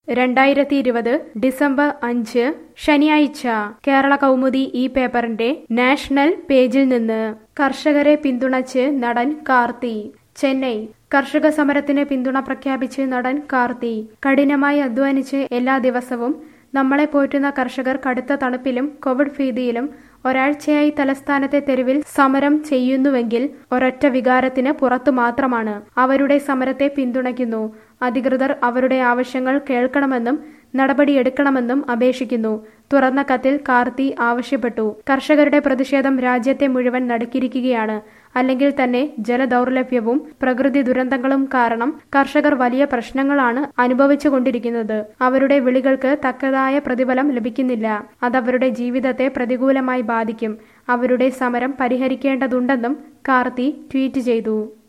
രണ്ടായിരത്തി ഇരുപത് ഡിസംബർ അഞ്ച് ശനിയാഴ്ച കേരള കൗമുദി ഈ പേപ്പറിന്റെ നാഷണൽ പേജിൽ നിന്ന് കർഷകരെ പിന്തുണച്ച് നടൻ കാർത്തി ചെന്നൈ കർഷക സമരത്തിന് പിന്തുണ പ്രഖ്യാപിച്ച് നടൻ കാർത്തി കഠിനമായി അധ്വാനിച്ച് എല്ലാ ദിവസവും നമ്മളെ പോറ്റുന്ന കർഷകർ കടുത്ത തണുപ്പിലും കോവിഡ് ഭീതിയിലും ഒരാഴ്ചയായി തലസ്ഥാനത്തെ തെരുവിൽ സമരം ചെയ്യുന്നുവെങ്കിൽ ഒരൊറ്റ വികാരത്തിന് പുറത്തു മാത്രമാണ് അവരുടെ സമരത്തെ പിന്തുണയ്ക്കുന്നു അധികൃതർ അവരുടെ ആവശ്യങ്ങൾ കേൾക്കണമെന്നും നടപടിയെടുക്കണമെന്നും അപേക്ഷിക്കുന്നു തുറന്ന കത്തിൽ കാർത്തി ആവശ്യപ്പെട്ടു കർഷകരുടെ പ്രതിഷേധം രാജ്യത്തെ മുഴുവൻ നടുക്കിയിരിക്കുകയാണ് അല്ലെങ്കിൽ തന്നെ ജലദൗർലഭ്യവും പ്രകൃതി ദുരന്തങ്ങളും കാരണം കർഷകർ വലിയ പ്രശ്നങ്ങളാണ് അനുഭവിച്ചുകൊണ്ടിരിക്കുന്നത് അവരുടെ വിളികൾക്ക് തക്കതായ പ്രതിഫലം ലഭിക്കുന്നില്ല അതവരുടെ ജീവിതത്തെ പ്രതികൂലമായി ബാധിക്കും അവരുടെ സമരം പരിഹരിക്കേണ്ടതുണ്ടെന്നും കാർത്തി ട്വീറ്റ് ചെയ്തു